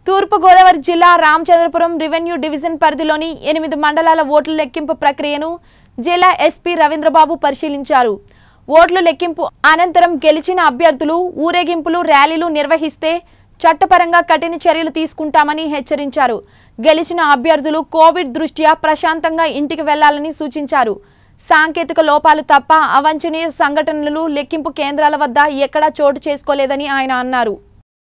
తూర్పుగోదావరి జిల్లా Ramachandrapuram revenue division పరిధిలోని ఎనిమిది మండలాల ఓట్ల లెక్కింపు ప్రక్రియను జిల్లా ఎస్పీ రవీంద్రబాబు పరిశీలించారు ఓట్ల లెక్కింపు అనంతరం గెలిచిన అభ్యర్థులు ఊరేగింపులు ర్యాలీలు నిర్వహిస్తే చట్టపరంగా కఠిన చర్యలు తీసుకుంటామని హెచ్చరించారు గెలిచిన అభ్యర్థులు కోవిడ్ దృష్ట్యా ప్రశాంతంగా ఇంటికి వెళ్లాలని సూచించారు సాంకేతిక లోపాలు తప్ప అవాంఛనీయ సంఘటనలు లెక్కింపు కేంద్రాల వద్ద ఎక్కడా చోటు చేసుకోలేదని ఆయన అన్నారు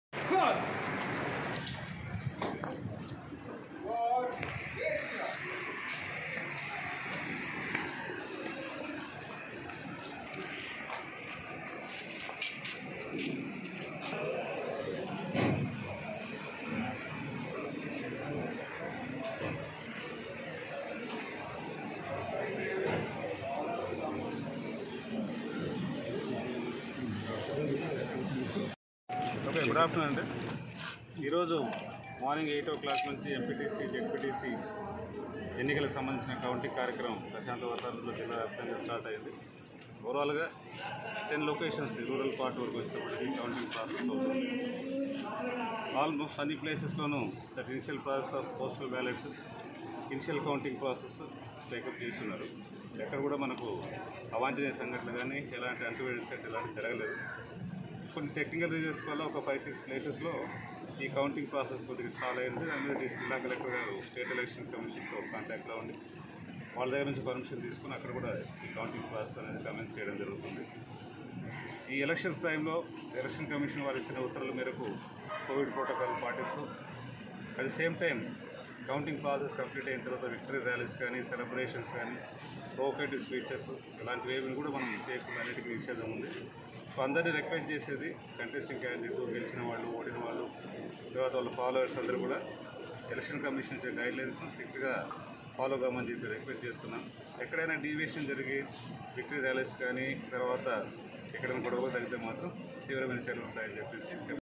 ఓకే గుడ్ ఆఫ్టర్నూన్ అండి ఈరోజు మార్నింగ్ ఎయిట్ ఓ క్లాక్ నుంచి ఎంపీటీసీ జెడ్పీటీసీ ఎన్నికలకు సంబంధించిన కౌంటింగ్ కార్యక్రమం ప్రశాంత వాతావరణంలో జిల్లా వ్యాప్తంగా స్టార్ట్ అయింది ఓవరాల్గా టెన్ లొకేషన్స్ రూరల్ పార్ట్ వరకు వచ్చినప్పటికీ కౌంటింగ్ ప్రాసెస్ అవుతుంది ఆల్మోస్ట్ అన్ని ప్లేసెస్లోనూ that initial process of postal ballots initial counting process take up చేస్తున్నారు ఎక్కడ కూడా మనకు అవాంఛనీయ సంఘటనలు కానీ ఎలాంటి అంటువేడి ఎలాంటి జరగలేదు కొన్ని టెక్నికల్ రీజన్స్ వల్ల ఒక ఫైవ్ సిక్స్ ప్లేసెస్లో ఈ కౌంటింగ్ ప్రాసెస్ కొద్దిగా స్టాల్ అయింది దాని మీద జిల్లా కలెక్టర్ గారు స్టేట్ ఎలక్షన్ కమిషన్తో కాంటాక్ట్లో ఉండి వాళ్ళ దగ్గర నుంచి పర్మిషన్ తీసుకుని అక్కడ కూడా ఈ కౌంటింగ్ ప్రాసెస్ అనేది కమెన్స్ చేయడం జరుగుతుంది ఈ ఎలక్షన్స్ టైంలో ఎలక్షన్ కమిషన్ వారు ఇచ్చిన ఉత్తర్వుల మేరకు కోవిడ్ ప్రోటోకాల్ పాటిస్తూ at the same time counting process complete అయిన తర్వాత విక్టరీ ర్యాలీస్ కానీ సెలబ్రేషన్స్ కానీ ప్రోకేటివ్ స్పీచెస్ ఇలాంటివి ఏమి కూడా మనం చేయకుండా అన్నిటికీ నిషేధం ఉంది సో అందరినీ రిక్వెస్ట్ చేసేది కంటెస్టింగ్ క్యాండిడేట్ గెలిచిన వాళ్ళు ఓడిన వాళ్ళు తర్వాత వాళ్ళ ఫాలోవర్స్ అందరూ కూడా ఎలక్షన్ కమిషన్ ఇచ్చే గైడ్ లైన్స్ను స్ట్రిక్ట్గా ఫాలో కామని చెప్పి రిక్వెస్ట్ చేస్తున్నాం ఎక్కడైనా డీవియేషన్ జరిగి విక్టరీ ర్యాలీస్ కానీ తర్వాత ఎక్కడైనా గొడవ తగ్గితే మాత్రం తీవ్రమైన చర్యలు ఉంటాయని చెప్పేసి